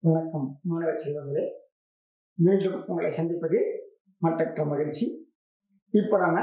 வணக்கம் மாணவ செல்வங்களே மீண்டும் உங்களை சந்திப்பது மட்டற்ற மகிழ்ச்சி இப்போ நாம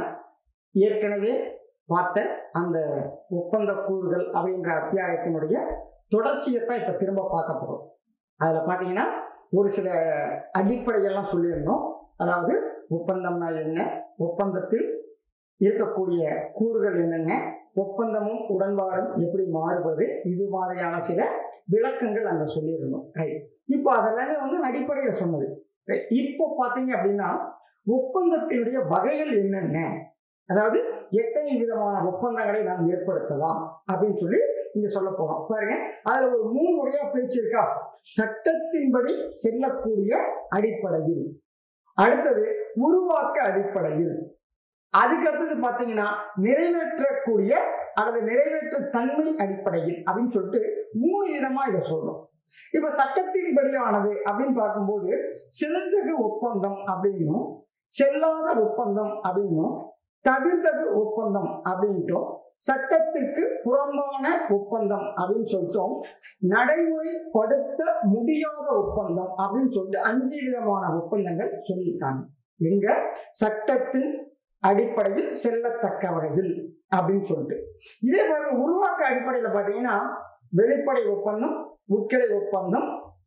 ஏற்கனவே பார்த்த அந்த ஒப்பந்த கூறுகள் அப்படின்ற அத்தியாயத்தினுடைய தொடர்ச்சியை தான் இப்போ திரும்ப பார்க்க போகிறோம் அதில் பார்த்தீங்கன்னா ஒரு சில அடிப்படையெல்லாம் சொல்லியிருந்தோம் அதாவது ஒப்பந்தம்னா என்ன ஒப்பந்தத்தில் இருக்கக்கூடிய கூறுகள் என்னென்ன ஒப்பந்தமும் உடன்பாடும் எப்படி மாறுபது இது மாதிரியான சில விளக்கங்கள் அங்கே சொல்லியிருந்தோம் ரைட் இப்போ அதெல்லாமே வந்து அடிப்படையில் சொன்னது Right. இப்போ பார்த்தீங்க அப்படின்னா ஒப்பந்தத்தினுடைய வகைகள் என்னென்ன அதாவது எத்தனை விதமான ஒப்பந்தங்களை நாம் ஏற்படுத்தலாம் அப்படின்னு சொல்லி இங்க சொல்ல போறோம் பாருங்க அதுல ஒரு மூணு முறையா பிரிச்சு இருக்கா சட்டத்தின்படி செல்லக்கூடிய அடிப்படையில் அடுத்தது உருவாக்க அடிப்படையில் அதுக்கு அடுத்தது பாத்தீங்கன்னா நிறைவேற்றக்கூடிய அல்லது நிறைவேற்ற தன்மை அடிப்படையில் அப்படின்னு சொல்லிட்டு மூணு விதமா இதை சொல்றோம் இப்ப சட்டத்தின்படியானது அப்படின்னு பார்க்கும்போது சிறந்தகு ஒப்பந்தம் அப்படின்னும் செல்லாத ஒப்பந்தம் அப்படின்னும் தவிர்த்தகு ஒப்பந்தம் அப்படின்ட்டும் சட்டத்திற்கு புறம்பான ஒப்பந்தம் அப்படின்னு சொல்லிட்டோம் நடைமுறைப்படுத்த முடியாத ஒப்பந்தம் அப்படின்னு சொல்லிட்டு அஞ்சு விதமான ஒப்பந்தங்கள் சொல்லியிருக்காங்க எங்க சட்டத்தின் அடிப்படையில் செல்லத்தக்க வகையில் அப்படின்னு சொல்லிட்டு இதே பாருங்க உருவாக்க அடிப்படையில் பார்த்தீங்கன்னா வெளிப்படை ஒப்பந்தம் உட்கிளை ஒப்பந்தம்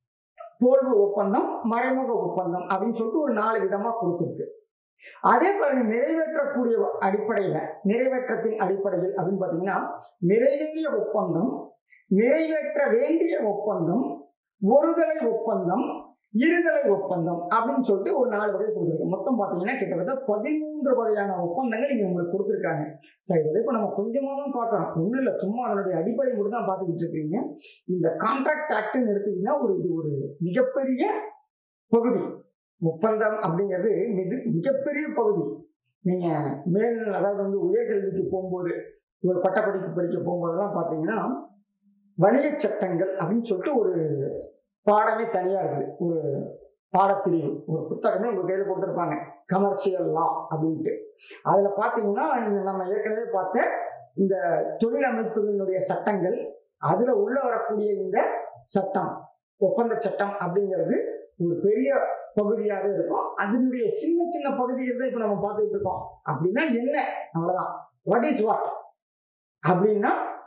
தோல்வு ஒப்பந்தம் மறைமுக ஒப்பந்தம் அப்படின்னு சொல்லிட்டு ஒரு நாலு விதமா கொடுத்துருக்கு அதே பாருங்க நிறைவேற்றக்கூடிய அடிப்படையில நிறைவேற்றத்தின் அடிப்படையில் அப்படின்னு பார்த்தீங்கன்னா நிறைவேறிய ஒப்பந்தம் நிறைவேற்ற வேண்டிய ஒப்பந்தம் ஒருதலை ஒப்பந்தம் இருதலை ஒப்பந்தம் அப்படின்னு சொல்லிட்டு ஒரு நாலு வகை கொடுத்துருக்கு மொத்தம் பார்த்தீங்கன்னா கிட்டத்தட்ட பதிமூன்று வகையான ஒப்பந்தங்கள் இங்க உங்களுக்கு கொடுத்துருக்காங்க சரி இதை இப்போ நம்ம கொஞ்சமாக தான் பார்க்குறோம் ஒன்றும் இல்லை சும்மா அதனுடைய அடிப்படை மட்டும் தான் பார்த்துக்கிட்டு இருக்கீங்க இந்த கான்ட்ராக்ட் ஆக்ட்னு எடுத்தீங்கன்னா ஒரு இது ஒரு மிகப்பெரிய பகுதி ஒப்பந்தம் அப்படிங்கிறது மிக மிகப்பெரிய பகுதி நீங்க மேல் அதாவது வந்து உயர்கல்விக்கு போகும்போது ஒரு பட்டப்படிப்பு படிக்க போகும்போதெல்லாம் பார்த்தீங்கன்னா வணிக சட்டங்கள் அப்படின்னு சொல்லிட்டு ஒரு பாடமே தனியா இருக்குது ஒரு பாடப்பிரிவு ஒரு புத்தகமே உங்க கையில் கொடுத்துருப்பாங்க கமர்ஷியல் லா அப்படின்ட்டு அதுல பார்த்தீங்கன்னா இந்த நம்ம ஏற்கனவே பார்த்த இந்த தொழில் அமைப்புகளினுடைய சட்டங்கள் அதுல உள்ள வரக்கூடிய இந்த சட்டம் ஒப்பந்த சட்டம் அப்படிங்கிறது ஒரு பெரிய பகுதியாகவே இருக்கும் அதனுடைய சின்ன சின்ன பகுதிகள் தான் இப்போ நம்ம பார்த்துக்கிட்டு இருக்கோம் அப்படின்னா என்ன அவ்வளோதான் வாட் இஸ் வாட் அப்படின்னா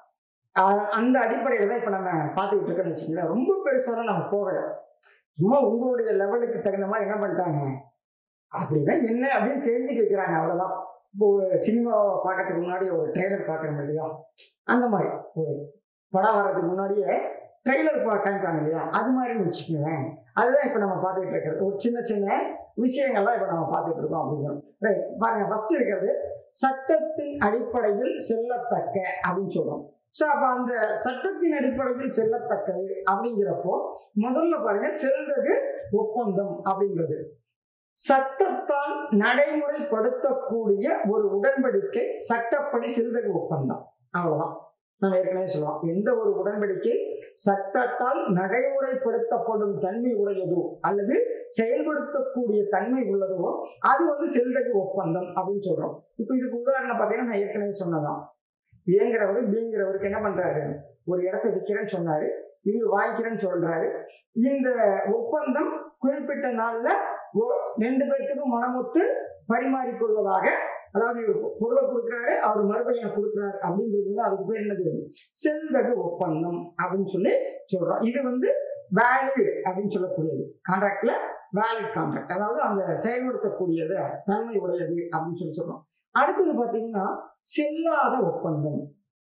ஆஹ் அந்த அடிப்படையில் தான் இப்போ நம்ம பார்த்துக்கிட்டு இருக்கோம்னு வச்சுக்கோங்களேன் ரொம்ப பெருசாலாம் நம்ம போகலை சும்மா உங்களுடைய லெவலுக்கு தகுந்த மாதிரி என்ன பண்ணிட்டாங்க அப்படின்னா என்ன அப்படின்னு தெரிஞ்சுக்க வைக்கிறாங்க அவ்வளோதான் இப்போ ஒரு சினிமாவை பார்க்கறதுக்கு முன்னாடி ஒரு ட்ரெய்லர் பார்க்குறோம் இல்லையா அந்த மாதிரி ஒரு படம் வர்றதுக்கு முன்னாடியே ட்ரெய்லர் காமிப்பாங்க இல்லையா அது மாதிரின்னு வச்சுக்கோங்களேன் அதுதான் இப்போ நம்ம பார்த்துக்கிட்டு இருக்கிறது ஒரு சின்ன சின்ன விஷயங்கள்லாம் இப்போ நம்ம பார்த்துட்டு இருக்கோம் அப்படிங்கிறோம் ரைட் பாருங்க ஃபர்ஸ்ட் இருக்கிறது சட்டத்தின் அடிப்படையில் செல்லத்தக்க அப்படின்னு சொல்றோம் ஸோ அப்போ அந்த சட்டத்தின் அடிப்படையில் செல்லத்தக்கது அப்படிங்கிறப்போ முதல்ல பாருங்க செல்வது ஒப்பந்தம் அப்படிங்கிறது சட்டத்தால் நடைமுறைப்படுத்தக்கூடிய ஒரு உடன்படிக்கை சட்டப்படி செல்வது ஒப்பந்தம் அவ்வளவுதான் நம்ம ஏற்கனவே சொல்லுவோம் எந்த ஒரு உடன்படிக்கை சட்டத்தால் நடைமுறைப்படுத்தப்படும் தன்மை உடையதோ அல்லது செயல்படுத்தக்கூடிய தன்மை உள்ளதோ அது வந்து செல்தகு ஒப்பந்தம் அப்படின்னு சொல்றோம் இப்போ இதுக்கு உதாரணம் பார்த்தீங்கன்னா நான் ஏற்கனவே சொன்னதான் ஏங்கிறவர் பிங்கிறவருக்கு என்ன பண்றாரு ஒரு இடத்த விற்கிறேன்னு சொன்னாரு இவர் வாங்கிக்கிறேன்னு சொல்றாரு இந்த ஒப்பந்தம் குறிப்பிட்ட நாள்ல ஒ- ரெண்டு பேர்த்துக்கும் மனமொத்து பரிமாறிக்கொள்வதாக அதாவது இவர் பொருளை கொடுக்குறாரு அவர் மறுபடியும் கொடுக்குறாரு அப்படிங்கிறது வந்து அதுக்கு பேர் என்னது செல்தகு ஒப்பந்தம் அப்படின்னு சொல்லி சொல்றோம் இது வந்து வேலிட் அப்படின்னு சொல்லக்கூடியது கான்ட்ராக்ட்ல வேலிட் கான்ட்ராக்ட் அதாவது அந்த செயல்படுத்தக்கூடியது தன்மை உடையது அப்படின்னு சொல்லி சொல்றோம் அடுத்தது பார்த்தீங்கன்னா செல்லாத ஒப்பந்தம்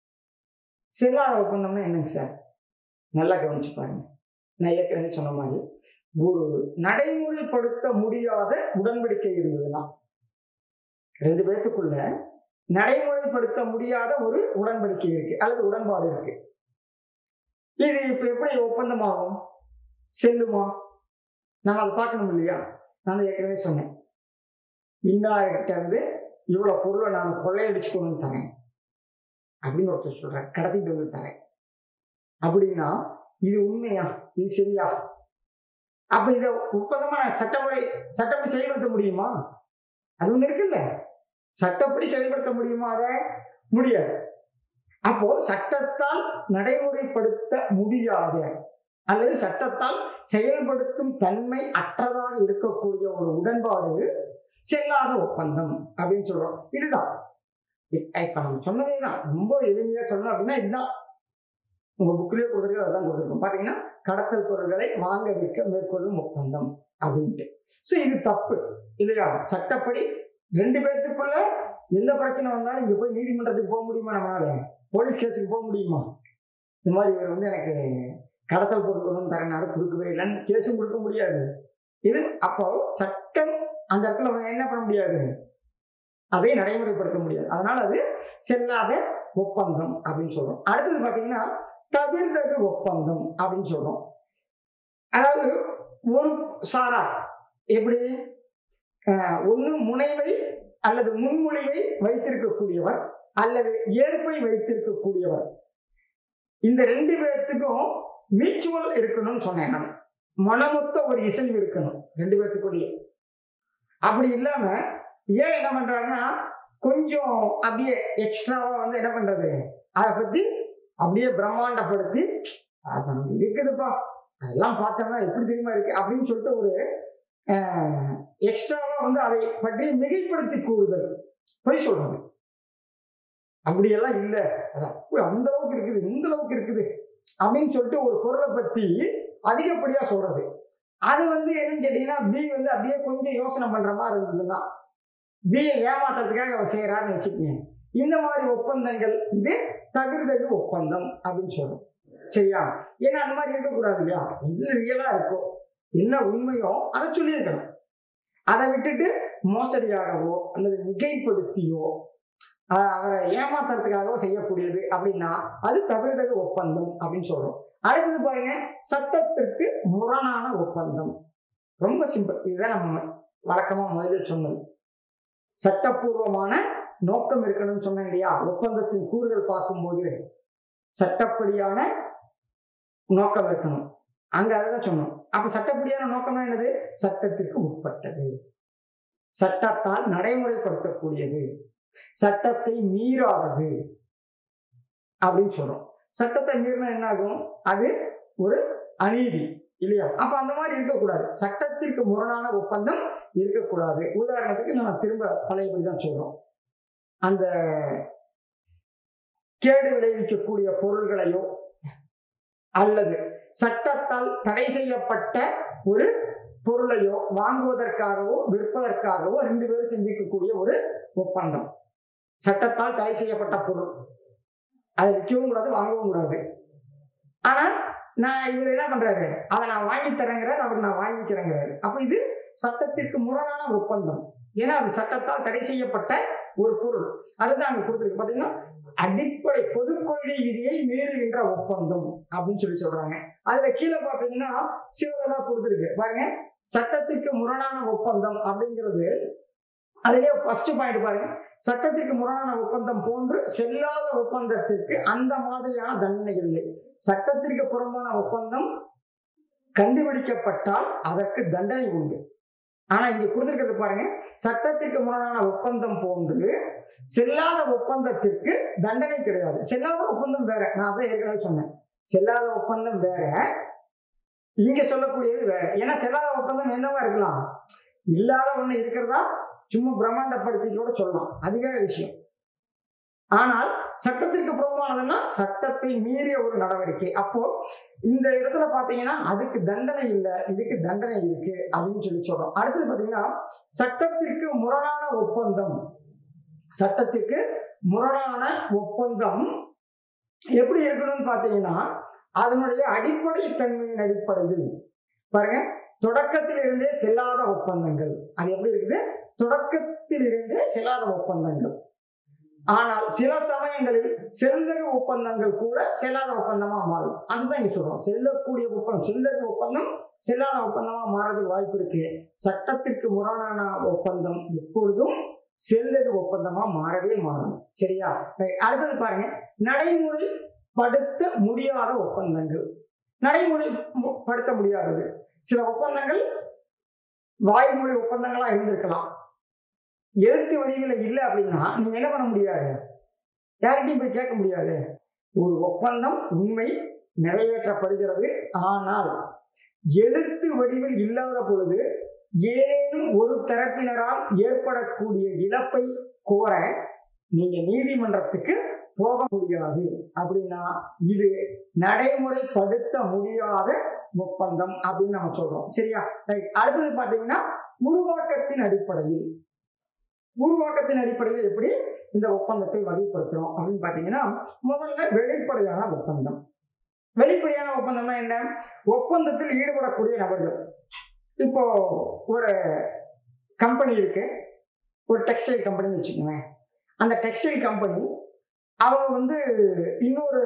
செல்லாத ஒப்பந்தம்னா என்னங்க சார் நல்லா கவனிச்சு பாருங்க நான் ஏற்கனவே சொன்ன மாதிரி ஒரு நடைமுறைப்படுத்த முடியாத உடன்படிக்கை இருந்ததுன்னா ரெண்டு பேர்த்துக்குள்ள நடைமுறைப்படுத்த முடியாத ஒரு உடன்படிக்கை இருக்கு அல்லது உடன்பாடு இருக்கு இது இப்ப எப்படி ஒப்பந்தமாகும் செல்லுமா நம்ம அதை பார்க்கணும் இல்லையா நான் ஏற்கனவே சொன்னேன் இன்னார்கிட்ட இருந்து இவ்வளவு பொருளை நான் கொள்ளையடிச்சு கொண்டு வந்து தரேன் அப்படின்னு ஒருத்தர் சொல்றேன் கடத்திட்டு வந்து தரேன் அப்படின்னா இது உண்மையா இது சரியா அப்ப இதை ஒப்பந்தமா நான் சட்டப்படி சட்டப்படி செயல்படுத்த முடியுமா அது ஒண்ணு இருக்குல்ல சட்டப்படி செயல்படுத்த முடியுமா அதை முடியாது அப்போ சட்டத்தால் நடைமுறைப்படுத்த முடியாத அல்லது சட்டத்தால் செயல்படுத்தும் தன்மை அற்றதாக இருக்கக்கூடிய ஒரு உடன்பாடு செல்லாத ஒப்பந்தம் அப்படின்னு சொல்றோம் இதுதான் இப்ப இப்ப நம்ம சொன்னதே தான் ரொம்ப எளிமையா சொல்லணும் அப்படின்னா இதுதான் உங்க புக்லயே கொடுத்துருக்கு அதான் கொடுத்துருக்கோம் பாத்தீங்கன்னா கடத்தல் பொருட்களை வாங்க விற்க மேற்கொள்ளும் ஒப்பந்தம் அப்படின்ட்டு ஸோ இது தப்பு இல்லையா சட்டப்படி ரெண்டு பேர்த்துக்குள்ள எந்த பிரச்சனை வந்தாலும் இங்க போய் நீதிமன்றத்துக்கு போக முடியுமா நம்மளால போலீஸ் கேஸுக்கு போக முடியுமா இந்த மாதிரி இவர் வந்து எனக்கு கடத்தல் பொருள் கொண்டு வந்து தரனாரு கொடுக்கவே இல்லைன்னு கேஸும் கொடுக்க முடியாது இது அப்போ சட்டம் அந்த இடத்துல வந்து என்ன பண்ண முடியாது அதை நடைமுறைப்படுத்த முடியாது அதனால அது செல்லாத ஒப்பந்தம் அப்படின்னு சொல்றோம் அடுத்தது பார்த்தீங்கன்னா தவிர்தகு ஒப்பந்தம் அப்படின்னு சொல்றோம் அதாவது ஒரு சாரா எப்படி ஒன்று முனைவை அல்லது முன்மொழிவை வைத்திருக்கக்கூடியவர் அல்லது ஏற்பை வைத்திருக்கக்கூடியவர் இந்த ரெண்டு பேர்த்துக்கும் மியூச்சுவல் இருக்கணும்னு சொன்னேன் நான் மனமொத்த ஒரு இசைவு இருக்கணும் ரெண்டு பேர்த்துக்குள்ளேயே அப்படி இல்லாம ஏன் என்ன பண்றாருன்னா கொஞ்சம் அப்படியே எக்ஸ்ட்ராவா வந்து என்ன பண்றது அதை பத்தி அப்படியே பிரம்மாண்டப்படுத்தி அது அங்க இருக்குதுப்பா அதெல்லாம் பார்த்தோம்னா எப்படி தெரியுமா இருக்கு அப்படின்னு சொல்லிட்டு ஒரு எக்ஸ்ட்ராவா வந்து அதை பற்றி மிகைப்படுத்தி கூறுதல் பொய் சொல்றது அப்படியெல்லாம் இல்லை அது அப்படி அந்த அளவுக்கு இருக்குது இந்த அளவுக்கு இருக்குது அப்படின்னு சொல்லிட்டு ஒரு பொருளை பத்தி அதிகப்படியா சொல்றது அது வந்து என்னன்னு கேட்டீங்கன்னா பி வந்து அப்படியே கொஞ்சம் யோசனை பண்ற மாதிரி இருந்ததுன்னா பியை ஏமாத்துறதுக்காக அவர் செய்யறாருன்னு வச்சுக்கோங்க இந்த மாதிரி ஒப்பந்தங்கள் இது தகுதகு ஒப்பந்தம் அப்படின்னு சொல்றோம் சரியா ஏன்னா அந்த மாதிரி இருக்கக்கூடாது இல்லையா என்ன ரியலா இருக்கோ என்ன உண்மையோ அதை சொல்லியிருக்கணும் அதை விட்டுட்டு மோசடியாகவோ அல்லது மிகைப்படுத்தியோ ஆஹ் அவரை ஏமாத்துறதுக்காகவோ செய்யக்கூடியது அப்படின்னா அது தகுதகு ஒப்பந்தம் அப்படின்னு சொல்றோம் அடுத்தது பாருங்க சட்டத்திற்கு முரணான ஒப்பந்தம் ரொம்ப சிம்பிள் இதுதான் நம்ம வழக்கமா முதல்ல சொன்னது சட்டப்பூர்வமான நோக்கம் இருக்கணும்னு சொன்னேன் இல்லையா ஒப்பந்தத்தின் கூறுகள் பார்க்கும்போது சட்டப்படியான நோக்கம் இருக்கணும் அங்க அதுதான் சொன்னோம் அப்ப சட்டப்படியான நோக்கம்னா என்னது சட்டத்திற்கு உட்பட்டது சட்டத்தால் நடைமுறைப்படுத்தக்கூடியது சட்டத்தை மீறாதது அப்படின்னு சொல்றோம் சட்டத்தை மீறினா என்ன ஆகும் அது ஒரு அநீதி இல்லையா அப்ப அந்த மாதிரி இருக்கக்கூடாது சட்டத்திற்கு முரணான ஒப்பந்தம் இருக்கக்கூடாது உதாரணத்துக்கு நம்ம திரும்ப பழையபடி தான் சொல்றோம் அந்த கேடு விளைவிக்கக்கூடிய பொருள்களையோ அல்லது சட்டத்தால் தடை செய்யப்பட்ட ஒரு பொருளையோ வாங்குவதற்காகவோ விற்பதற்காகவோ ரெண்டு பேரும் செஞ்சுக்கக்கூடிய ஒரு ஒப்பந்தம் சட்டத்தால் தடை செய்யப்பட்ட பொருள் அதை விற்கவும் கூடாது வாங்கவும் கூடாது ஆனா நான் இவர் என்ன பண்றாரு அதை நான் வாங்கி தரேங்கிறார் அவர் நான் வாங்கிக்கிறேங்கிறாரு அப்ப இது சட்டத்திற்கு முரணான ஒப்பந்தம் ஏன்னா அது சட்டத்தால் தடை செய்யப்பட்ட ஒரு பொருள் அதுதான் அங்க கொடுத்துருக்கு பாத்தீங்கன்னா அடிப்படை பொது கொள்கை விதியை மீறுகின்ற ஒப்பந்தம் அப்படின்னு சொல்லி சொல்றாங்க அதுல கீழே பாத்தீங்கன்னா சிவதா கொடுத்துருக்கு பாருங்க சட்டத்திற்கு முரணான ஒப்பந்தம் அப்படிங்கிறது அதுலயே ஃபர்ஸ்ட் பாயிண்ட் பாருங்க சட்டத்திற்கு முரணான ஒப்பந்தம் போன்று செல்லாத ஒப்பந்தத்திற்கு அந்த மாதிரியான தண்டனைகள் இல்லை சட்டத்திற்கு புறம்பான ஒப்பந்தம் கண்டுபிடிக்கப்பட்டால் அதற்கு தண்டனை உண்டு ஆனா இங்க கொடுத்திருக்கிறது பாருங்க சட்டத்திற்கு முரணான ஒப்பந்தம் போன்று செல்லாத ஒப்பந்தத்திற்கு தண்டனை கிடையாது செல்லாத ஒப்பந்தம் வேற நான் அதான் ஏற்கனவே சொன்னேன் செல்லாத ஒப்பந்தம் வேற இங்க சொல்லக்கூடியது வேற ஏன்னா செல்லாத ஒப்பந்தம் என்னவா இருக்கலாம் இல்லாத ஒண்ணு இருக்கிறதா சும்மா பிரம்மாண்டப்படுத்தி கூட சொல்லலாம் அது வேற விஷயம் ஆனால் சட்டத்திற்கு புறமானதுன்னா சட்டத்தை மீறிய ஒரு நடவடிக்கை அப்போ இந்த இடத்துல பாத்தீங்கன்னா அதுக்கு தண்டனை இல்லை இதுக்கு தண்டனை இருக்கு அப்படின்னு சொல்லி சொல்றோம் அடுத்தது பாத்தீங்கன்னா சட்டத்திற்கு முரணான ஒப்பந்தம் சட்டத்திற்கு முரணான ஒப்பந்தம் எப்படி இருக்கணும்னு பாத்தீங்கன்னா அதனுடைய அடிப்படை தன்மையின் அடிப்படையில் பாருங்க தொடக்கத்தில் இருந்தே செல்லாத ஒப்பந்தங்கள் அது எப்படி இருக்குது தொடக்கத்தில் இருந்தே செல்லாத ஒப்பந்தங்கள் ஆனால் சில சமயங்களில் செல்லக ஒப்பந்தங்கள் கூட செல்லாத ஒப்பந்தமா மாறும் அதுதான் இங்க சொல்றோம் செல்லக்கூடிய ஒப்பந்தம் செல்லக ஒப்பந்தம் செல்லாத ஒப்பந்தமா மாறதுக்கு வாய்ப்பு இருக்கு சட்டத்திற்கு முரணான ஒப்பந்தம் எப்பொழுதும் செல்லக ஒப்பந்தமா மாறவே மாறும் சரியா Right. அடுத்தது பாருங்க நடைமுறைப்படுத்த முடியாத ஒப்பந்தங்கள் நடைமுறைப்படுத்த முடியாதது சில ஒப்பந்தங்கள் வாய்மொழி ஒப்பந்தங்களா இருந்திருக்கலாம் எழுத்து வடிவில் இல்லை அப்படின்னா நீங்க என்ன பண்ண முடியாது யார்கிட்டையும் போய் கேட்க முடியாது ஒரு ஒப்பந்தம் உண்மை நிறைவேற்றப்படுகிறது ஆனால் எழுத்து வடிவில் இல்லாத பொழுது ஏதேனும் ஒரு தரப்பினரால் ஏற்படக்கூடிய இழப்பை கோர நீங்க நீதிமன்றத்துக்கு போக முடியாது அப்படின்னா இது நடைமுறைப்படுத்த முடியாத ஒப்பந்தம் அப்படின்னு நம்ம சொல்றோம் சரியா ரைட் அடுத்தது பாத்தீங்கன்னா உருவாக்கத்தின் அடிப்படையில் உருவாக்கத்தின் அடிப்படையில் எப்படி இந்த ஒப்பந்தத்தை வகைப்படுத்துறோம் அப்படின்னு பாத்தீங்கன்னா முதல்ல வெளிப்படையான ஒப்பந்தம் வெளிப்படையான ஒப்பந்தம்னா என்ன ஒப்பந்தத்தில் ஈடுபடக்கூடிய நபர்கள் இப்போ ஒரு கம்பெனி இருக்கு ஒரு டெக்ஸ்டைல் கம்பெனின்னு வச்சுக்கோங்க அந்த டெக்ஸ்டைல் கம்பெனி அவங்க வந்து இன்னொரு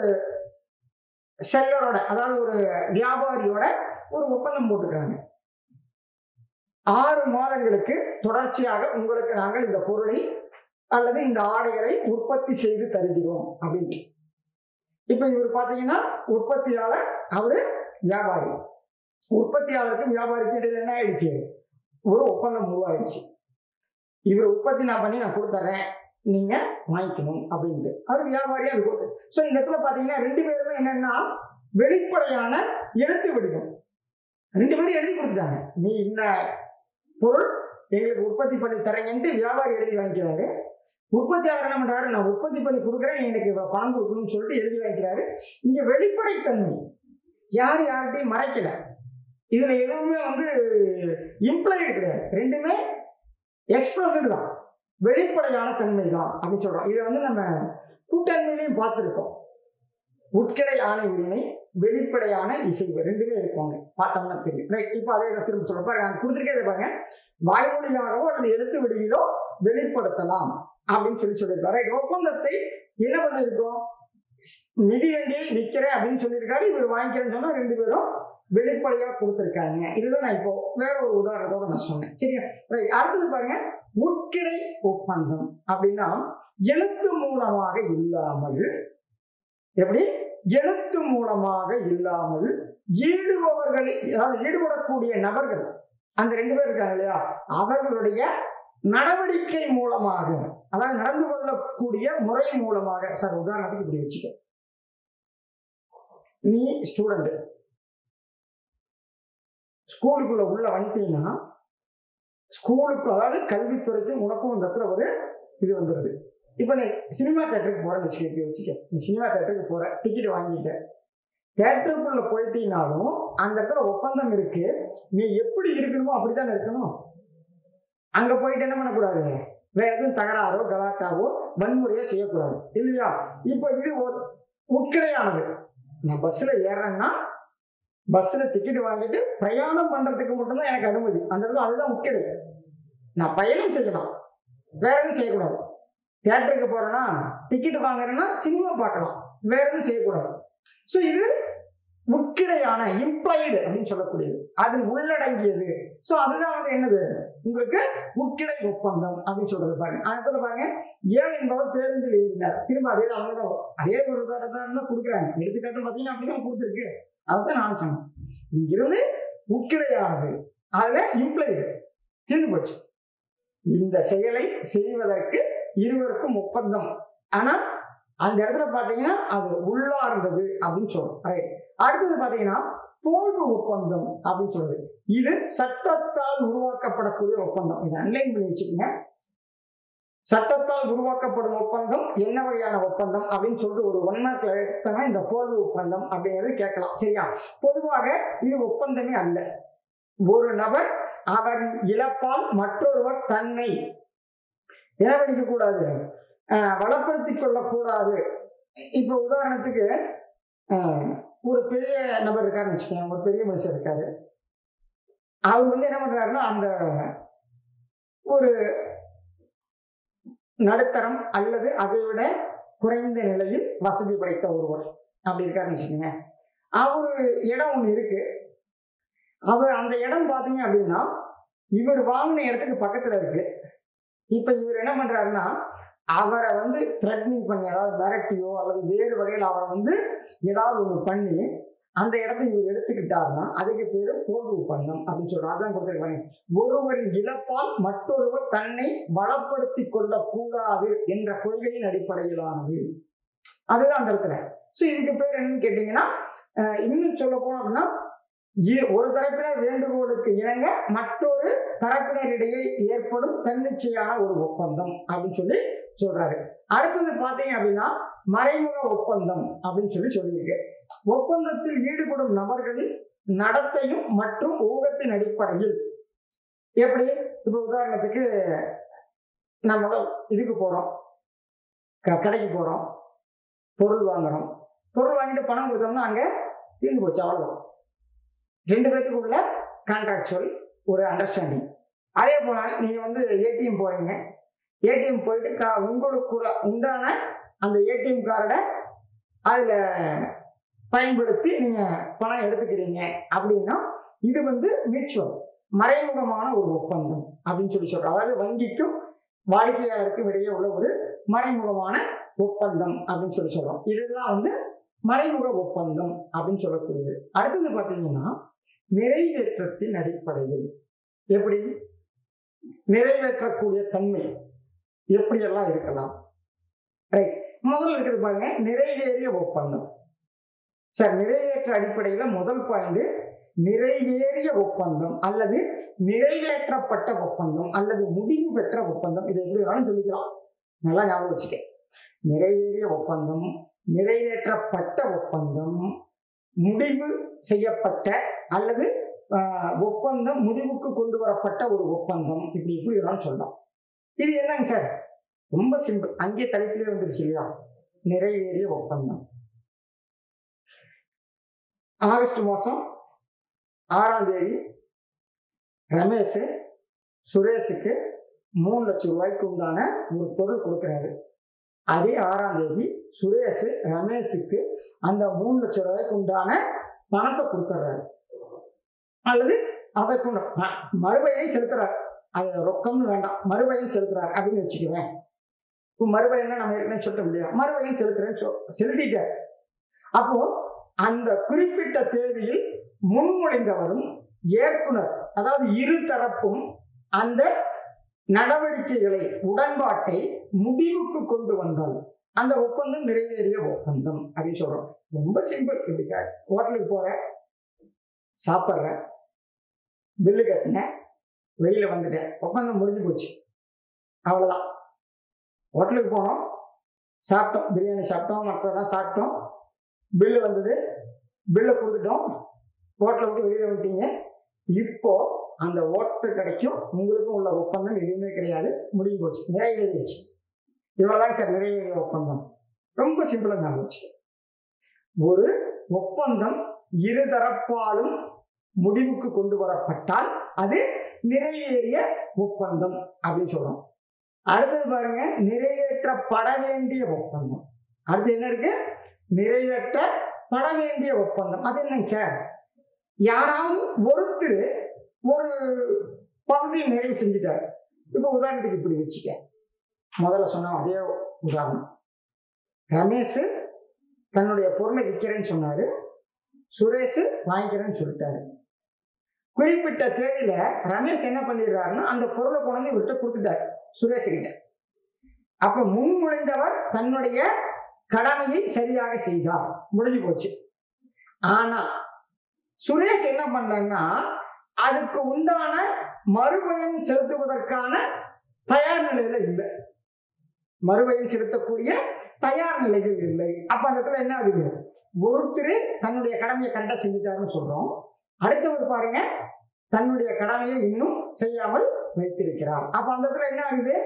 செல்லரோட அதாவது ஒரு வியாபாரியோட ஒரு ஒப்பந்தம் போட்டுக்கிறாங்க ஆறு மாதங்களுக்கு தொடர்ச்சியாக உங்களுக்கு நாங்கள் இந்த பொருளை அல்லது இந்த ஆடைகளை உற்பத்தி செய்து தருகிறோம் அப்படின்னு இப்ப இவர் பாத்தீங்கன்னா உற்பத்தியாளர் அவரு வியாபாரி உற்பத்தியாளருக்கும் வியாபாரிக்கும் இடையில என்ன ஆயிடுச்சு ஒரு ஒப்பந்தம் உருவாயிடுச்சு இவர் உற்பத்தி நான் பண்ணி நான் கொடுத்துட்றேன் நீங்க வாங்கிக்கணும் அப்படின்ட்டு அவர் வியாபாரியா அது கொடுத்து ஸோ இந்த இடத்துல பாத்தீங்கன்னா ரெண்டு பேருமே என்னன்னா வெளிப்படையான எழுத்து வடிவம் ரெண்டு பேரும் எழுதி கொடுத்துட்டாங்க நீ இந்த பொருள் எங்களுக்கு உற்பத்தி பண்ணி தரேங்கன்ட்டு வியாபாரி எழுதி வாங்கிக்கிறாரு உற்பத்தியாளர் என்ன பண்றாரு நான் உற்பத்தி பண்ணி கொடுக்குறேன் நீ எனக்கு இவ்வளவு பணம் கொடுக்கணும்னு சொல்லிட்டு எழுதி வாங்கிக்கிறாரு இங்க வெளிப்படைத்தன்மை யார் யார்கிட்டையும் மறைக்கல இதுல எதுவுமே வந்து இம்ப்ளாய்டு கிடையாது ரெண்டுமே எக்ஸ்பிரஸ்டு தான் வெளிப்படையான தன்மை தான் அப்படின்னு சொல்றோம் இதை வந்து நம்ம கூட்டன்மையிலையும் பார்த்துருக்கோம் உட்கிடை ஆணை உரிமை வெளிப்படையான இசைவு ரெண்டுமே இருக்குவாங்க பார்த்தோம்னா தெரியும் ரைட் இப்போ அதே நான் திரும்ப சொல்ல பாருங்க நான் கொடுத்துருக்கே பாருங்க வாய்மொழியாகவோ அல்லது எழுத்து வடிவிலோ வெளிப்படுத்தலாம் அப்படின்னு சொல்லி சொல்லியிருக்காரு ரைட் ஒப்பந்தத்தை என்ன பண்ணியிருக்கோம் நிதி வண்டியை விற்கிறேன் அப்படின்னு சொல்லியிருக்காரு இவர் வாங்கிக்கிறேன்னு சொன்னா ரெண்டு பேரும் வெளிப்படையா கொடுத்துருக்காங்க இதுதான் நான் இப்போ வேற ஒரு உதாரணத்தோட நான் சொன்னேன் சரியா ரைட் அடுத்தது பாருங்க உட்கிடை ஒப்பந்தம் அப்படின்னா எழுத்து மூலமாக இல்லாமல் எப்படி எழுத்து மூலமாக இல்லாமல் ஈடுபவர்கள் அதாவது ஈடுபடக்கூடிய நபர்கள் அந்த ரெண்டு பேர் இருக்காங்க இல்லையா அவர்களுடைய நடவடிக்கை மூலமாக அதாவது நடந்து கொள்ளக்கூடிய முறை மூலமாக சார் உதாரணத்துக்கு இப்படி வச்சுக்க நீ ஸ்டூடெண்ட் ஸ்கூலுக்குள்ள உள்ள வந்துட்டீங்கன்னா ஸ்கூலுக்கு அதாவது கல்வித்துறைக்கு உனக்கும் இந்த இடத்துல ஒரு இது வந்துடுது இப்போ நீ சினிமா தேட்டருக்கு போறேன்னு வச்சுக்க வச்சுக்க நீ சினிமா தேட்டருக்கு போற டிக்கெட் வாங்கிட்ட தேட்டருக்குள்ள போயிட்டீங்கனாலும் அந்த இடத்துல ஒப்பந்தம் இருக்கு நீ எப்படி இருக்கணுமோ அப்படித்தான் இருக்கணும் அங்க போயிட்டு என்ன பண்ணக்கூடாது வேற எதுவும் தகராறோ கலாட்டாவோ வன்முறையோ செய்யக்கூடாது இல்லையா இப்போ இது ஒரு உட்கிடையானது நான் பஸ்ல ஏறுறேன்னா பஸ்ல டிக்கெட் வாங்கிட்டு பிரயாணம் பண்றதுக்கு மட்டும்தான் எனக்கு அனுமதி அந்த இடத்துல அதுதான் உட்கிடை நான் பயணம் செய்யலாம் வேற எதுவும் செய்யக்கூடாது தியேட்டருக்கு போறேன்னா டிக்கெட் வாங்குறேன்னா சினிமா பார்க்கலாம் வேற எதுவும் செய்யக்கூடாது ஸோ இது முக்கிடையான இம்ப்ளாய்டு அப்படின்னு சொல்லக்கூடியது அது உள்ளடங்கியது ஸோ அதுதான் வந்து என்னது உங்களுக்கு முக்கிடை ஒப்பந்தம் அப்படின்னு சொல்றது பாருங்க அதுல பாருங்க ஏன் என்பவர் பேருந்தில் ஏறினார் திரும்ப அதே அவங்க தான் அதே ஒரு உதாரணம் கொடுக்குறாங்க எடுத்துக்காட்டு பார்த்தீங்கன்னா அப்படிதான் கொடுத்துருக்கு அதுதான் நான் சொன்னேன் இங்கிருந்து முக்கிடையானது அதுல இம்ப்ளாய்டு தீர்ந்து போச்சு இந்த செயலை செய்வதற்கு இருவருக்கும் ஒப்பந்தம் ஆனா அந்த இடத்துல பாத்தீங்கன்னா அது உள்ளார்ந்தது அப்படின்னு சொல்றோம் ரைட் அடுத்தது பாத்தீங்கன்னா தோல்வு ஒப்பந்தம் அப்படின்னு சொல்றது இது சட்டத்தால் உருவாக்கப்படக்கூடிய ஒப்பந்தம் இதை அன்லைன் பண்ணி வச்சுக்கோங்க சட்டத்தால் உருவாக்கப்படும் ஒப்பந்தம் என்ன வகையான ஒப்பந்தம் அப்படின்னு சொல்லிட்டு ஒரு ஒன் மார்க்ல எடுத்தனா இந்த தோல்வு ஒப்பந்தம் அப்படிங்கிறது கேட்கலாம் சரியா பொதுவாக இது ஒப்பந்தமே அல்ல ஒரு நபர் அவர் இழப்பால் மற்றொருவர் தன்னை என்ன பண்ணிக்க கூடாது வளப்படுத்திக் கொள்ளக்கூடாது இப்போ உதாரணத்துக்கு ஒரு பெரிய நபர் இருக்காருன்னு வச்சுக்கோங்க ஒரு பெரிய மனுஷர் இருக்காரு அவர் வந்து என்ன பண்றாருன்னா அந்த ஒரு நடுத்தரம் அல்லது அதை விட குறைந்த நிலையில் வசதி படைத்த ஒருவர் அப்படி இருக்காருன்னு வச்சுக்கோங்க அவரு இடம் ஒன்று இருக்கு அவர் அந்த இடம் பார்த்தீங்க அப்படின்னா இவர் வாங்கின இடத்துக்கு பக்கத்துல இருக்கு இப்ப இவர் என்ன பண்றாருன்னா அவரை வந்து த்ரெட்னிங் பண்ணி அதாவது மிரட்டியோ அல்லது வேறு வகையில் அவரை வந்து ஏதாவது ஒன்று பண்ணி அந்த இடத்த இவர் எடுத்துக்கிட்டாருன்னா அதுக்கு பேரு தோல்வி ஒப்பந்தம் அப்படின்னு சொல்றோம் அதான் கொடுத்துருக்காங்க ஒருவரின் இழப்பால் மற்றொருவர் தன்னை வளப்படுத்தி கொள்ளக்கூடாது என்ற கொள்கையின் அடிப்படையிலானது அதுதான் அந்த இடத்துல ஸோ இதுக்கு பேர் என்னன்னு கேட்டீங்கன்னா அஹ், இன்னும் சொல்ல போனோம் அப்படின்னா இ- ஒரு தரப்பினர் வேண்டுகோளுக்கு இணங்க மற்றொரு தரப்பினரிடையே ஏற்படும் தன்னிச்சையான ஒரு ஒப்பந்தம் அப்படின்னு சொல்லி சொல்றாரு அடுத்தது பாத்தீங்க அப்படின்னா மறைமுக ஒப்பந்தம் அப்படின்னு சொல்லி சொல்லியிருக்கு ஒப்பந்தத்தில் ஈடுபடும் நபர்களின் நடத்தையும் மற்றும் ஊகத்தின் அடிப்படையில் எப்படி இப்போ உதாரணத்துக்கு நம்மள இதுக்கு போறோம் க- கடைக்கு போறோம் பொருள் வாங்குறோம் பொருள் வாங்கிட்டு பணம் கொடுத்தோம்னா அங்க தீர்ந்து போச்சு அவ்வளவுதான் ரெண்டு பேத்துக்கு உள்ள கான்ட்ராக்சுவல் ஒரு அண்டர்ஸ்டாண்டிங் அதே போல நீங்க வந்து ஏடிஎம் போறீங்க ஏடிஎம் போயிட்டு கா உங்களுக்கு உண்டான அந்த ஏடிஎம் கார்டை அதில் பயன்படுத்தி நீங்கள் பணம் எடுத்துக்கிறீங்க அப்படின்னா இது வந்து மியூச்சுவல் மறைமுகமான ஒரு ஒப்பந்தம் அப்படின்னு சொல்லி சொல்கிறோம் அதாவது வங்கிக்கும் வாடிக்கையாளருக்கும் இடையே உள்ள ஒரு மறைமுகமான ஒப்பந்தம் அப்படின்னு சொல்லி சொல்கிறோம் இதுதான் வந்து மறைமுக ஒப்பந்தம் அப்படின்னு சொல்லக்கூடியது அடுத்தது பார்த்தீங்கன்னா நிறைவேற்றத்தின் அடிப்படையில் எப்படி நிறைவேற்றக்கூடிய தன்மை எப்படியெல்லாம் இருக்கலாம் ரைட் முதல்ல இருக்கிறது பாருங்க நிறைவேறிய ஒப்பந்தம் சார் நிறைவேற்ற அடிப்படையில் முதல் பாயிண்ட் நிறைவேறிய ஒப்பந்தம் அல்லது நிறைவேற்றப்பட்ட ஒப்பந்தம் அல்லது முடிவு பெற்ற ஒப்பந்தம் இதை எப்படி வேணாலும் சொல்லிக்கலாம் நல்லா ஞாபகம் வச்சுக்க நிறைவேறிய ஒப்பந்தம் நிறைவேற்றப்பட்ட ஒப்பந்தம் முடிவு செய்யப்பட்ட அல்லது ஆஹ், ஒப்பந்தம் முடிவுக்கு கொண்டு வரப்பட்ட ஒரு ஒப்பந்தம் இப்படி இப்படி வேணாலும் சொல்லலாம் இது என்னங்க சார் ரொம்ப சிம்பிள் அங்கே தலைப்பிலே வந்துருச்சு இல்லையா நிறைவேறிய ஒப்பந்தம் ஆகஸ்ட் மாதம் ஆறாம் தேதி ரமேஷ் சுரேஷுக்கு மூணு லட்சம் ரூபாய்க்கு உண்டான ஒரு பொருள் கொடுக்குறாரு அதே ஆறாம் தேதி சுரேஷ் ரமேஷுக்கு அந்த மூணு லட்சம் ரூபாய்க்கு உண்டான பணத்தை கொடுத்துட்றாரு அல்லது அதற்கு உண்ட- ம- மறுபையை செலுத்துறாரு அது ரொக்கம்னு வேண்டாம் மறுபயன் செலுத்துறாரு அப்படின்னு வச்சுக்குவேன் இப்போ மறுபயன் நம்ம ஏற்கனவே சொல்லிட்டோம் இல்லையா மறுபயன் செலுத்துறேன்னு சொல் செலுத்திட்டார் அப்போ அந்த குறிப்பிட்ட தேதியில் முன்மொழிந்தவரும் ஏற்குனர் அதாவது இரு தரப்பும் அந்த நடவடிக்கைகளை உடன்பாட்டை முடிவுக்கு கொண்டு வந்தால் அந்த ஒப்பந்தம் நிறைவேறிய ஒப்பந்தம் அப்படின்னு சொல்றோம் ரொம்ப சிம்பிள் இப்படி ஹோட்டலுக்கு போற சாப்பிட்ற பில்லு கட்டினேன் வெளியில வந்துட்டேன் ஒப்பந்தம் முடிஞ்சு போச்சு அவ்வளவுதான் ஹோட்டலுக்கு போனோம் சாப்பிட்டோம் பிரியாணி சாப்பிட்டோம் மற்றதெல்லாம் சாப்பிட்டோம் பில்லு வந்தது பில்லை கொடுத்துட்டோம் ஹோட்டலை விட்டு வெளியில வந்துட்டீங்க இப்போ அந்த ஓட்டல் கடைக்கும் உங்களுக்கும் உள்ள ஒப்பந்தம் எதுவுமே கிடையாது முடிஞ்சு போச்சு நிறைவேறிடுச்சு இவ்வளவுதான் சார் நிறைவேறிய ஒப்பந்தம் ரொம்ப சிம்பிளா ஞாபகம் வச்சுக்க ஒரு ஒப்பந்தம் இருதரப்பாலும் முடிவுக்கு கொண்டு வரப்பட்டால் அது நிறைவேறிய ஒப்பந்தம் அப்படின்னு சொல்றோம் அடுத்தது பாருங்க நிறைவேற்றப்பட வேண்டிய ஒப்பந்தம் அடுத்து என்ன இருக்கு நிறைவேற்றப்பட வேண்டிய ஒப்பந்தம் அது என்னங்க சார் யாராவது ஒருத்தர் ஒரு பகுதியை நிறைவு செஞ்சுட்டார் இப்போ உதாரணத்துக்கு இப்படி வச்சுக்க முதல்ல சொன்ன அதே உதாரணம் ரமேஷ் தன்னுடைய பொருளை விற்கிறேன்னு சொன்னாரு சுரேஷ் வாங்கிக்கிறேன்னு சொல்லிட்டாரு குறிப்பிட்ட தேதியில ரமேஷ் என்ன பண்ணிடுறாருன்னா அந்த பொருளை கொண்டு வந்து இவர்கிட்ட கொடுத்துட்டாரு சுரேஷ் கிட்ட அப்ப முன்மொழிந்தவர் தன்னுடைய கடமையை சரியாக செய்தார் முடிஞ்சு போச்சு ஆனா சுரேஷ் என்ன பண்ணலன்னா அதுக்கு உண்டான மறுபயன் செலுத்துவதற்கான தயார் நிலையில இல்லை மறுபயன் செலுத்தக்கூடிய தயார் நிலையில் இல்லை அப்ப அந்த இடத்துல என்ன ஆகுது ஒருத்தர் தன்னுடைய கடமையை கரெக்டா செஞ்சுட்டாருன்னு சொல்றோம் அடுத்தவர் பாருங்க தன்னுடைய கடமையை இன்னும் செய்யாமல் வைத்திருக்கிறார் அப்ப அந்த இடத்துல என்ன ஆகுது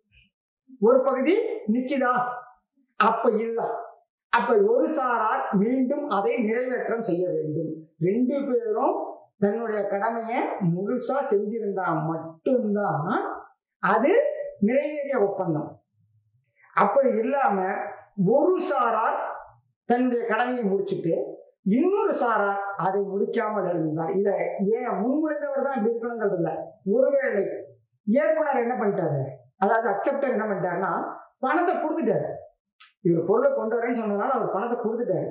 ஒரு பகுதி நிக்குதா அப்ப இல்ல அப்ப ஒரு சாரார் மீண்டும் அதை நிறைவேற்றம் செய்ய வேண்டும் ரெண்டு பேரும் தன்னுடைய கடமையை முழுசா செஞ்சிருந்தா மட்டும்தான் அது நிறைவேறிய ஒப்பந்தம் அப்படி இல்லாம ஒரு சாரார் தன்னுடைய கடமையை முடிச்சுட்டு இன்னொரு சாரார் அதை முடிக்காமல் இருந்தார் இதை ஏன் முன்மொழிந்தவர் தான் இப்படி இருக்கணுங்கிறது இல்லை ஒருவேளை இயக்குனர் என்ன பண்ணிட்டாரு அதாவது அக்செப்டர் என்ன பண்ணிட்டாருன்னா பணத்தை கொடுத்துட்டாரு இவர் பொருளை கொண்டு வரேன்னு சொன்னதுனால அவர் பணத்தை கொடுத்துட்டாரு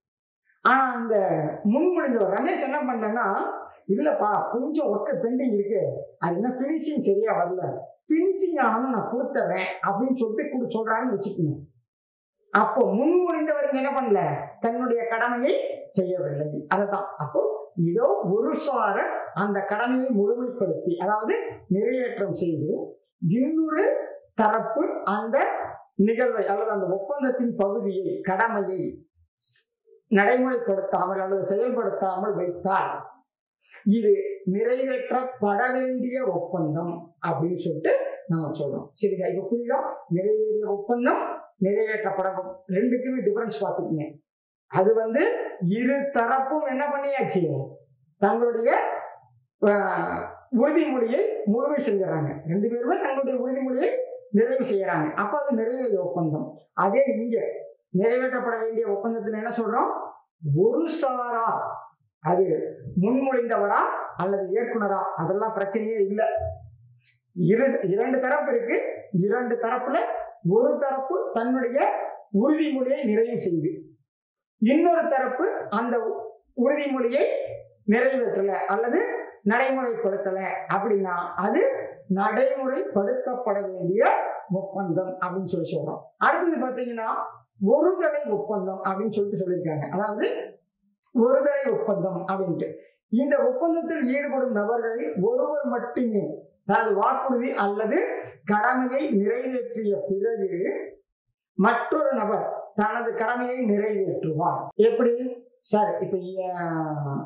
ஆனா அந்த முன்மொழிந்தவர் ரமேஷ் என்ன பண்ணேன்னா இல்லப்பா கொஞ்சம் ஒர்க்கு பெண்டிங் இருக்கு அது என்ன ஃபினிஷிங் சரியா வரல ஃபினிஷிங் ஆனாலும் நான் கொடுத்துட்றேன் அப்படின்னு சொல்லிட்டு கொடு சொல்றாருன்னு வச்சுக்கோங்க அப்போ முன்மொழிந்தவர் இங்க என்ன பண்ணல தன்னுடைய கடமையை செய்யவில்லை அதுதான் அப்போ இதோ ஒரு சார அந்த கடமையை முழுமைப்படுத்தி அதாவது நிறைவேற்றம் செய்து இன்னொரு தரப்பு அந்த நிகழ்வை அல்லது அந்த ஒப்பந்தத்தின் பகுதியை கடமையை நடைமுறைப்படுத்தாமல் அல்லது செயல்படுத்தாமல் வைத்தால் இது நிறைவேற்றப்பட வேண்டிய ஒப்பந்தம் அப்படின்னு சொல்லிட்டு நம்ம சொல்றோம் சரிங்க இப்ப புரியுதா நிறைவேறிய ஒப்பந்தம் நிறைவேற்றப்பட ரெண்டுக்குமே டிஃபரன்ஸ் பார்த்துக்குங்க அது வந்து இரு தரப்பும் என்ன பண்ணியாச்சு தங்களுடைய ஆஹ், உறுதிமொழியை முழுமை செஞ்சுறாங்க ரெண்டு பேருமே தங்களுடைய உறுதிமொழியை நிறைவு செய்யறாங்க அப்ப அது நிறைவேறிய ஒப்பந்தம் அதே இங்க நிறைவேற்றப்பட வேண்டிய ஒப்பந்தத்தில் என்ன சொல்றோம் ஒரு சாரா அது முன்மொழிந்தவரா அல்லது இயக்குனரா அதெல்லாம் பிரச்சனையே இல்லை இரு இரண்டு தரப்பு இருக்கு இரண்டு தரப்புல ஒரு தரப்பு தன்னுடைய உறுதிமொழியை நிறைவு செய்து இன்னொரு தரப்பு அந்த உ- உறுதிமொழியை நிறைவேற்றல அல்லது நடைமுறைப்படுத்தல அப்படின்னா அது நடைமுறைப்படுத்தப்பட வேண்டிய ஒப்பந்தம் அப்படின்னு சொல்லி சொல்றோம் அடுத்தது பாத்தீங்கன்னா ஒருதலை ஒப்பந்தம் அப்படின்னு சொல்லிட்டு சொல்லியிருக்காங்க அதாவது ஒருதலை ஒப்பந்தம் அப்படின்ட்டு இந்த ஒப்பந்தத்தில் ஈடுபடும் நபர்களில் ஒருவர் மட்டுமே தனது வாக்குறுதி அல்லது கடமையை நிறைவேற்றிய பிறகு மற்றொரு நபர் தனது கடமையை நிறைவேற்றுவார் எப்படி சார் இப்ப அஹ்,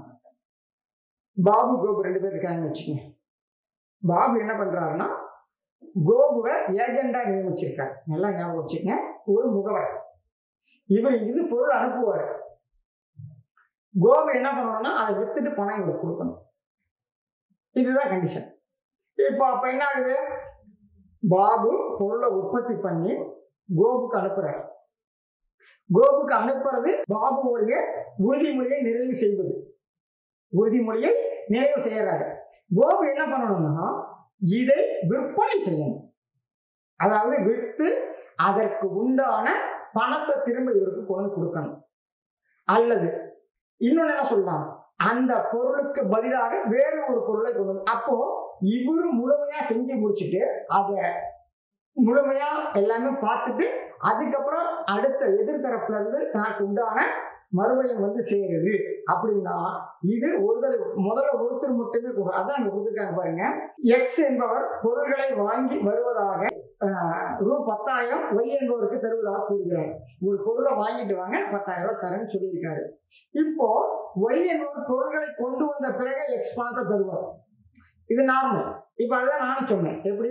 பாபு கோபு ரெண்டு பேர் இருக்காங்கன்னு வச்சுக்கோங்க பாபு என்ன பண்றாருன்னா கோபுவை ஏஜெண்டா நியமிச்சிருக்காரு நல்லா ஞாபகம் வச்சுக்கங்க ஒரு முகவர் இவர் இது பொருள் அனுப்புவார் கோபு என்ன பண்ணணும்னா அதை வித்துட்டு பணம் இவருக்கு கொடுக்கணும் இதுதான் கண்டிஷன் இப்போ அப்ப என்ன ஆகுது பாபு பொருளை உற்பத்தி பண்ணி கோபுக்கு அனுப்புறாரு கோபுக்கு அனுப்புறது பாபுவுடைய உறுதிமொழியை நிறைவு செய்வது உறுதிமொழியை நிறைவு செய்யறாரு கோபு என்ன பண்ணணும்னா இதை விற்பனை செய்யணும் அதாவது விற்று அதற்கு உண்டான பணத்தை திரும்ப இவருக்கு கொண்டு வந்து கொடுக்கணும் அல்லது இன்னொன்னு என்ன சொல்லலாம் அந்த பொருளுக்கு பதிலாக வேறு ஒரு பொருளை கொண்டு வந்து அப்போ இவரு முழுமையா செஞ்சு முடிச்சுட்டு அதை முழுமையா எல்லாமே பார்த்துட்டு அதுக்கப்புறம் அடுத்த எதிர்த்தரப்புல இருந்து தனக்கு உண்டான மறுபடியும் வந்து சேருது அப்படின்னா இது ஒருத்தர் முதல்ல ஒருத்தர் மட்டுமே கொடுக்கும் அதான் அங்க கொடுத்துருக்காங்க பாருங்க எக்ஸ் என்பவர் பொருள்களை வாங்கி வருவதாக ஆஹ், ரூ பத்தாயிரம் ஒய் என்பவருக்கு தருவதாக கூறுகிறார் ஒரு பொருளை வாங்கிட்டு வாங்க பத்தாயிரம் ரூபாய் தரேன்னு சொல்லியிருக்காரு இப்போ ஒய் என்பவர் பொருள்களை கொண்டு வந்த பிறகு எக்ஸ் பணத்தை தருவார் இது நார்மல் இப்போ அதுதான் நானும் சொன்னேன் எப்படி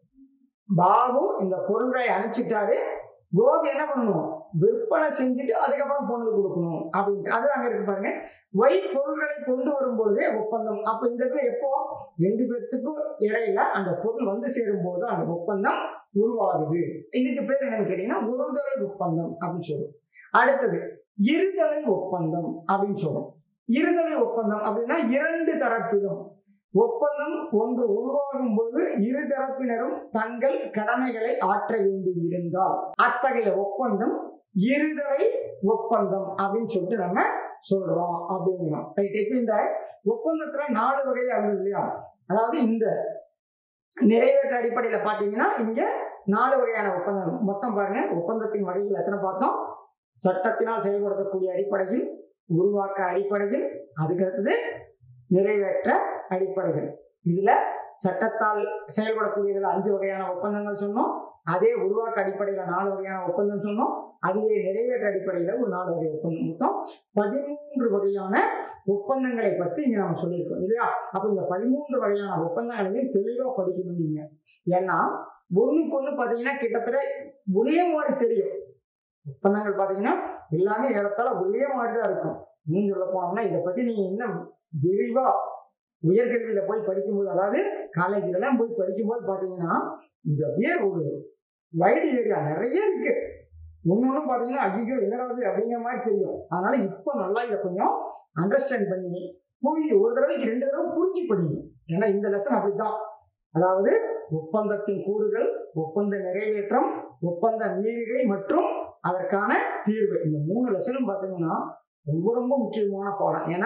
பாபு இந்த பொருள்களை அனுப்பிச்சிட்டாரு கோபி என்ன பண்ணணும் விற்பனை செஞ்சுட்டு அதுக்கப்புறம் பொண்ணு கொடுக்கணும் அப்படின்ட்டு அது அங்க இருக்கு பாருங்க ஒய் பொருள்களை கொண்டு வரும்பொழுதே ஒப்பந்தம் அப்ப இந்த இடத்துல எப்போ ரெண்டு பேர்த்துக்கும் இடையில அந்த பொருள் வந்து சேரும் போது அந்த ஒப்பந்தம் உருவாகுது இதுக்கு பேர் என்னன்னு கேட்டீங்கன்னா ஒருதலை ஒப்பந்தம் அப்படின்னு சொல்றோம் அடுத்தது இருதலை ஒப்பந்தம் அப்படின்னு சொல்றோம் இருதலை ஒப்பந்தம் அப்படின்னா இரண்டு தரப்பிலும் ஒப்பந்தம் ஒன்று உருவாகும் போது இரு தரப்பினரும் தங்கள் கடமைகளை ஆற்ற வேண்டி இருந்தால் அத்தகைய ஒப்பந்தம் இருதலை ஒப்பந்தம் அப்படின்னு சொல்லிட்டு நம்ம சொல்றோம் அப்படிங்கிறோம் ரைட் இப்போ இந்த ஒப்பந்தத்துல நாலு வகை ஆகுது இல்லையா அதாவது இந்த நிறைவேற்ற அடிப்படையில பாத்தீங்கன்னா இங்க நாலு வகையான ஒப்பந்தம் மொத்தம் பாருங்க ஒப்பந்தத்தின் வகைகள் எத்தனை பார்த்தோம் சட்டத்தினால் செயல்படுத்தக்கூடிய அடிப்படையில் உருவாக்க அடிப்படையில் அதுக்கடுத்தது நிறைவேற்ற அடிப்படைகள் இதுல சட்டத்தால் செயல்படக்கூடியதுல அஞ்சு வகையான ஒப்பந்தங்கள் சொன்னோம் அதே உருவாக்க அடிப்படையில நாலு வகையான ஒப்பந்தம் சொன்னோம் அதுவே நிறைவேற்ற அடிப்படையில ஒரு நாலு வகை ஒப்பந்தம் மொத்தம் பதிமூன்று வகையான ஒப்பந்தங்களை பத்தி இங்க நம்ம சொல்லியிருக்கோம் இல்லையா அப்ப இந்த பதிமூன்று வகையான ஒப்பந்தங்களையும் தெளிவா படிக்கணும் நீங்க ஏன்னா ஒண்ணுக்கு ஒண்ணு பாத்தீங்கன்னா கிட்டத்தட்ட ஒரே மாதிரி தெரியும் ஒப்பந்தங்கள் பாத்தீங்கன்னா எல்லாமே ஏறத்தாழ ஒரே மாதிரி தான் இருக்கும் இன்னும் சொல்ல போனோம்னா இதை பத்தி நீங்க இன்னும் விரிவா உயர்கல்வியில போய் படிக்கும்போது அதாவது காலேஜ்ல எல்லாம் போய் படிக்கும்போது பாத்தீங்கன்னா இது அப்படியே ஒரு வைடு ஏரியா நிறைய இருக்கு ஒண்ணு ஒண்ணு பாத்தீங்கன்னா அதிகம் என்னடாது அப்படிங்கிற மாதிரி தெரியும் அதனால இப்போ நல்லா இதை கொஞ்சம் அண்டர்ஸ்டாண்ட் பண்ணி புரியுது ஒரு தடவைக்கு ரெண்டு தடவை புரிஞ்சு படிங்க ஏன்னா இந்த லெசன் அப்படித்தான் அதாவது ஒப்பந்தத்தின் கூறுகள் ஒப்பந்த நிறைவேற்றம் ஒப்பந்த மீறுகை மற்றும் அதற்கான தீர்வு இந்த மூணு லெசனும் பார்த்தீங்கன்னா ரொம்ப ரொம்ப முக்கியமான பாடம் ஏன்னா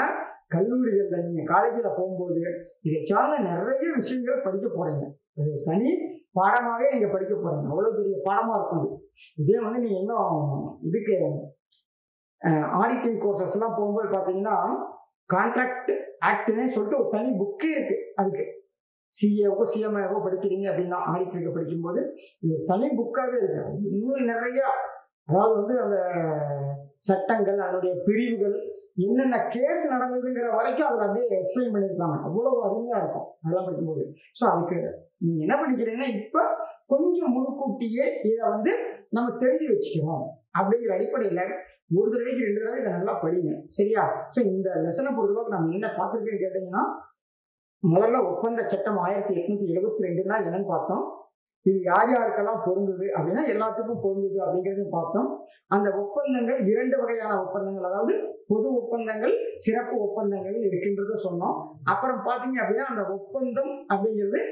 கல்லூரிகள்ல நீங்க காலேஜில் போகும்போது இதை சார்ந்த நிறைய விஷயங்கள் படிக்க போறீங்க அது ஒரு தனி பாடமாவே நீங்க படிக்க போறீங்க அவ்வளவு பெரிய பாடமா இருக்கும் இது. இதே வந்து நீங்க இன்னும் இதுக்கு ஆடிட்டிங் கோர்சஸ் எல்லாம் போகும்போது பாத்தீங்கன்னா கான்ட்ராக்ட் ஆக்ட்னே சொல்லிட்டு ஒரு தனி புக்கே இருக்கு அதுக்கு சிஏவோ சிஎம்ஏவோ படிக்கிறீங்க அப்படின்னா ஆடிட்டருக்கு படிக்கும்போது இது ஒரு தனி புக்காகவே இருக்கு அது இன்னும் நிறைய அதாவது வந்து அந்த சட்டங்கள் அதனுடைய பிரிவுகள் என்னென்ன கேஸ் நடந்ததுங்கிற வரைக்கும் அதில் அப்படியே எக்ஸ்பிளைன் பண்ணியிருக்காங்க அவ்வளோ அருமையாக இருக்கும் அதெல்லாம் படிக்கும்போது ஸோ அதுக்கு நீங்கள் என்ன பண்ணிக்கிறீங்கன்னா இப்போ கொஞ்சம் முன்கூட்டியே இதை வந்து நம்ம தெரிஞ்சு வச்சுக்கணும் அப்படிங்கிற அடிப்படையில் ஒரு தடவைக்கு ரெண்டு தடவை இதை நல்லா படிங்க சரியா ஸோ இந்த லெசனை பொறுத்தளவுக்கு நம்ம என்ன பார்த்துருக்கேன்னு கேட்டிங்கன்னா முதல்ல ஒப்பந்த சட்டம் ஆயிரத்தி எட்நூத்தி எழுபத்தி ரெண்டுனா என்னன்னு பார்த்தோம் இது யார் யாருக்கெல்லாம் பொருந்தது அப்படின்னா எல்லாத்துக்கும் பொருந்தது அப்படிங்கிறதையும் பார்த்தோம் அந்த ஒப்பந்தங்கள் இரண்டு வகையான ஒப்பந்தங்கள் அதாவது பொது ஒப்பந்தங்கள் சிறப்பு ஒப்பந்தங்கள் இருக்கின்றத சொன்னோம் அப்புறம் பார்த்தீங்க அப்படின்னா அந்த ஒப்பந்தம் அப்படிங்கிறது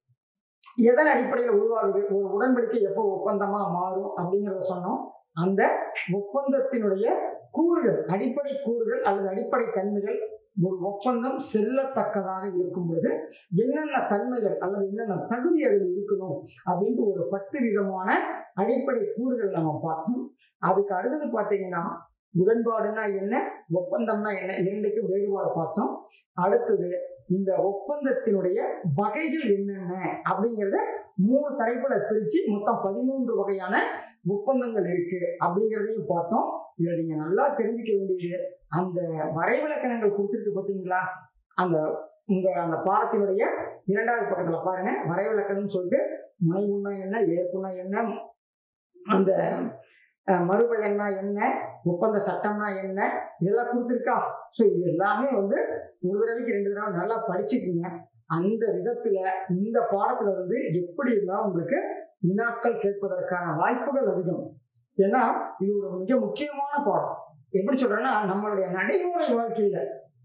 எதன் அடிப்படையில் உருவாகுது ஒரு உடன்படிக்கை எப்போ ஒப்பந்தமா மாறும் அப்படிங்கிறத சொன்னோம் அந்த ஒப்பந்தத்தினுடைய கூறுகள் அடிப்படை கூறுகள் அல்லது அடிப்படை தன்மைகள் ஒரு ஒப்பந்தம் செல்லத்தக்கதாக இருக்கும் பொழுது என்னென்ன தன்மைகள் அல்லது என்னென்ன தகுதி அதில் இருக்கணும் அப்படின்ட்டு ஒரு பத்து விதமான அடிப்படை கூறுகள் நம்ம பார்த்தோம் அதுக்கு அடுத்தது பார்த்தீங்கன்னா உடன்பாடுனா என்ன ஒப்பந்தம்னா என்ன இரண்டுக்கும் வேறுபாடு பார்த்தோம் அடுத்தது இந்த ஒப்பந்தத்தினுடைய வகைகள் என்னென்ன அப்படிங்கிறத மூணு தலைப்புல பிரிச்சு மொத்தம் பதிமூன்று வகையான ஒப்பந்தங்கள் இருக்கு அப்படிங்கிறதையும் பார்த்தோம் இதை நீங்க நல்லா தெரிஞ்சுக்க வேண்டியது அந்த வரைவிலக்கணங்கள் கொடுத்துருக்கு பார்த்தீங்களா அந்த உங்க அந்த பாடத்தினுடைய இரண்டாவது பக்கத்துல பாருங்க வரைவிலக்கணம்னு சொல்லிட்டு முனைவுன்னா என்ன ஏற்புனா என்ன அந்த அஹ், மறுபயன்னா என்ன ஒப்பந்த சட்டம்னா என்ன இதெல்லாம் கொடுத்துருக்கா ஸோ இது எல்லாமே வந்து ஒரு தடவைக்கு ரெண்டு தடவை நல்லா படிச்சுக்கிங்க அந்த விதத்துல இந்த பாடத்துல வந்து எப்படி இருந்தாலும் உங்களுக்கு வினாக்கள் கேட்பதற்கான வாய்ப்புகள் அதிகம் ஏன்னா இது ஒரு மிக முக்கியமான பாடம் எப்படி சொல்றேன்னா நம்மளுடைய நடைமுறை வாழ்க்கையில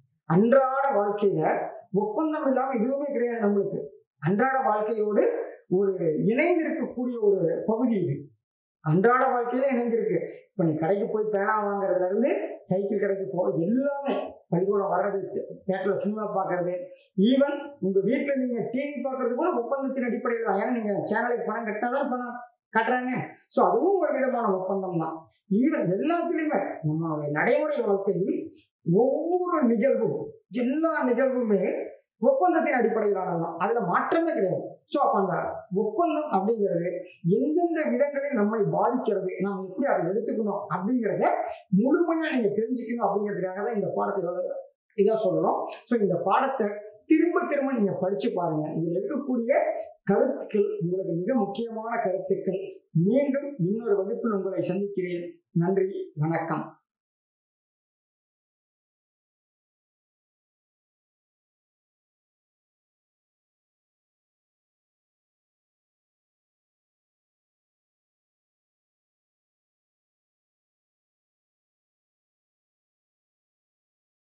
அன்றாட வாழ்க்கையில ஒப்பந்தம் இல்லாம எதுவுமே கிடையாது நம்மளுக்கு அன்றாட வாழ்க்கையோடு ஒரு இணைந்து இருக்கக்கூடிய ஒரு பகுதி இது அன்றாட வாழ்க்கையில இணைந்திருக்கு இப்ப நீ கடைக்கு போய் பேனா வாங்குறதுல இருந்து சைக்கிள் கடைக்கு போக எல்லாமே பள்ளிக்கூடம் வர்றது தேட்டர்ல சினிமா பார்க்கறது ஈவன் உங்க வீட்டுல நீங்க டிவி பார்க்கறது கூட ஒப்பந்தத்தின் அடிப்படையில் தான் ஏன்னா நீங்க சேனலுக்கு பணம் கட்டாதான் பணம் கட்டுறாங்க ஸோ அதுவும் ஒரு விதமான ஒப்பந்தம் தான் ஈவன் எல்லாத்துலேயுமே நம்மளுடைய நடைமுறை வாழ்க்கையில் ஒவ்வொரு நிகழ்வும் எல்லா நிகழ்வுமே ஒப்பந்தத்தின் அடிப்படையிலானது தான் அதுல மாற்றமே கிடையாது ஸோ அப்ப அந்த ஒப்பந்தம் அப்படிங்கிறது எந்தெந்த விதங்களில் நம்மை பாதிக்கிறது நாம் எப்படி அதை எடுத்துக்கணும் அப்படிங்கிறத முழுமையா நீங்க தெரிஞ்சுக்கணும் அப்படிங்கிறதுக்காக தான் இந்த பாடத்தை இதாக சொல்றோம் ஸோ இந்த பாடத்தை திரும்ப திரும்ப நீங்க படிச்சு பாருங்க இதுல இருக்கக்கூடிய கருத்துக்கள் உங்களுக்கு மிக முக்கியமான கருத்துக்கள் மீண்டும் இன்னொரு வகுப்பில் உங்களை சந்திக்கிறேன் நன்றி வணக்கம்